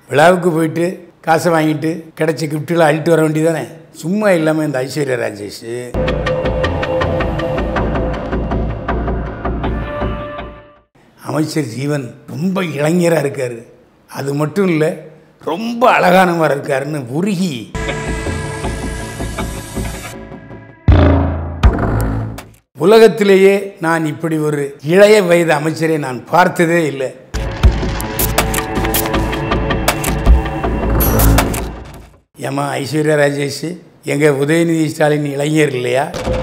விழாவுக்கு போயிட்டு காசை வாங்கிட்டு கிடைச்ச கிஃப்ட்டில் அழிட்டு வர வேண்டியதானே சும்மா இல்லாமல் இந்த ஐஸ்வர்யா ராஜேஷ் அமைச்சர் ஜீவன் ரொம்ப இளைஞராக இருக்கார் அது மட்டும் இல்லை ரொம்ப அழகானவராக இருக்காருன்னு உருகி உலகத்திலேயே நான் இப்படி ஒரு இளைய வயது அமைச்சரை நான் பார்த்ததே இல்லை ஏமா ஐஸ்வர்யா ராஜேஷ் எங்கள் உதயநிதி ஸ்டாலின் இளைஞர் இல்லையா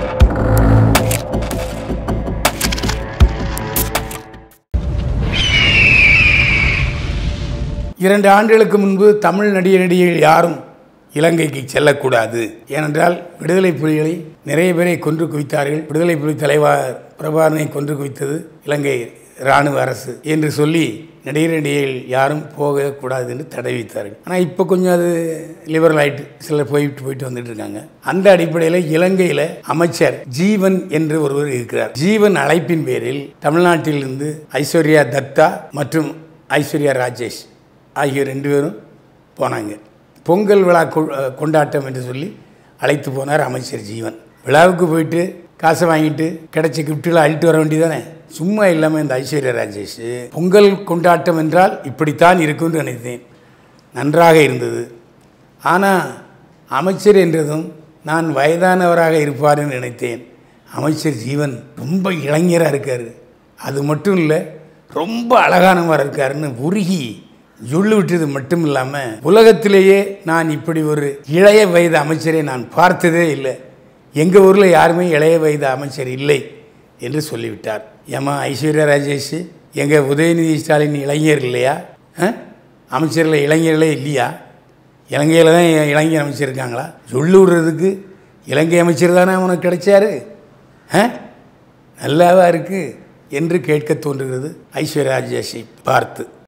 இரண்டு ஆண்டுகளுக்கு முன்பு தமிழ் நடிகை நடிகைகள் யாரும் இலங்கைக்கு செல்லக்கூடாது ஏனென்றால் விடுதலை புலிகளை நிறைய பேரை கொன்று குவித்தார்கள் விடுதலை புலி தலைவர் பிரபாகரனை கொன்று குவித்தது இலங்கை இராணுவ அரசு என்று சொல்லி நடிகர் நடிகைகள் யாரும் போகக்கூடாது என்று தடை வைத்தார்கள் ஆனால் இப்போ கொஞ்சம் அது லிபரல் ஆயிட்டு சிலர் போயிட்டு போயிட்டு வந்துட்டு இருக்காங்க அந்த அடிப்படையில் இலங்கையில் அமைச்சர் ஜீவன் என்று ஒருவர் இருக்கிறார் ஜீவன் அழைப்பின் பேரில் தமிழ்நாட்டிலிருந்து ஐஸ்வர்யா தத்தா மற்றும் ஐஸ்வர்யா ராஜேஷ் ஆகிய ரெண்டு பேரும் போனாங்க பொங்கல் விழா கொ- கொண்டாட்டம் என்று சொல்லி அழைத்து போனார் அமைச்சர் ஜீவன் விழாவுக்கு போயிட்டு காசை வாங்கிட்டு கிடைச்ச கிஃப்ட்டில் அழிட்டு வர வேண்டியதானே சும்மா இல்லாமல் இந்த ஐஸ்வர்யா ராஜேஷ் பொங்கல் கொண்டாட்டம் என்றால் இப்படித்தான் இருக்கும்னு நினைத்தேன் நன்றாக இருந்தது ஆனால் அமைச்சர் என்றதும் நான் வயதானவராக இருப்பார்னு நினைத்தேன் அமைச்சர் ஜீவன் ரொம்ப இளைஞராக இருக்கார் அது மட்டும் இல்லை ரொம்ப அழகானவராக இருக்காருன்னு உருகி சொல்லு விட்டது மட்டும் இல்லாமல் உலகத்திலேயே நான் இப்படி ஒரு இளைய வயது அமைச்சரை நான் பார்த்ததே இல்லை எங்கள் ஊரில் யாருமே இளைய வயது அமைச்சர் இல்லை என்று சொல்லிவிட்டார் ஏமா ஐஸ்வர்யா ராஜேஷ் எங்கள் உதயநிதி ஸ்டாலின் இளைஞர் இல்லையா ஆ? அமைச்சரில் இளைஞர்களே இல்லையா இலங்கையில் தான் இளைஞர் அமைச்சர் இருக்காங்களா சொல்லு விடுறதுக்கு இலங்கை அமைச்சர் தானே உனக்கு கிடைச்சாரு ஆ நல்லாவா இருக்குது என்று கேட்க தோன்றுகிறது ஐஸ்வர்யா ராஜேஷை பார்த்து